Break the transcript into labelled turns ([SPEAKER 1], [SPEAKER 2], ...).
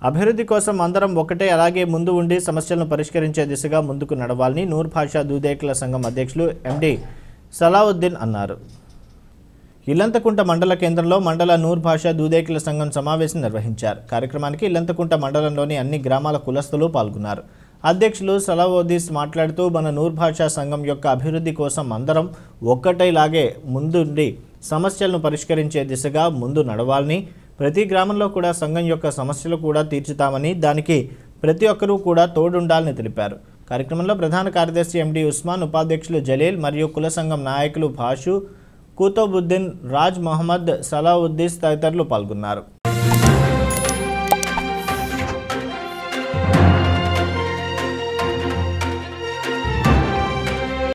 [SPEAKER 1] అభివృద్ధి కోసం అందరం ఒకటే అలాగే ముందు ఉండి సమస్యలను పరిష్కరించే దిశగా ముందుకు నడవాలని నూర్ భాషా దూదేకుల సంఘం అధ్యక్షులు ఎండి సలావుద్దీన్ అన్నారు ఇల్లంతకుంట మండల కేంద్రంలో మండల నూర్ భాషా దూదేకుల సంఘం సమావేశం నిర్వహించారు కార్యక్రమానికి ఇల్లంతకుంట మండలంలోని అన్ని గ్రామాల కులస్తులు పాల్గొన్నారు అధ్యక్షులు సలావుద్దీస్ మాట్లాడుతూ మన నూర్ భాషా సంఘం యొక్క అభివృద్ధి కోసం అందరం ఒక్కటైలాగే ముందుండి సమస్యలను పరిష్కరించే దిశగా ముందు నడవాలని ప్రతి గ్రామంలో కూడా సంఘం యొక్క సమస్యలు కూడా తీర్చుతామని దానికి ప్రతి ఒక్కరూ కూడా తోడుండాలని తెలిపారు కార్యక్రమంలో ప్రధాన కార్యదర్శి ఎండి ఉస్మాన్ ఉపాధ్యక్షులు జలీల్ మరియు కుల సంఘం నాయకులు భాషు కూతోబుద్దీన్ రాజ్ మహమ్మద్ సలావుద్దీస్ తదితరులు పాల్గొన్నారు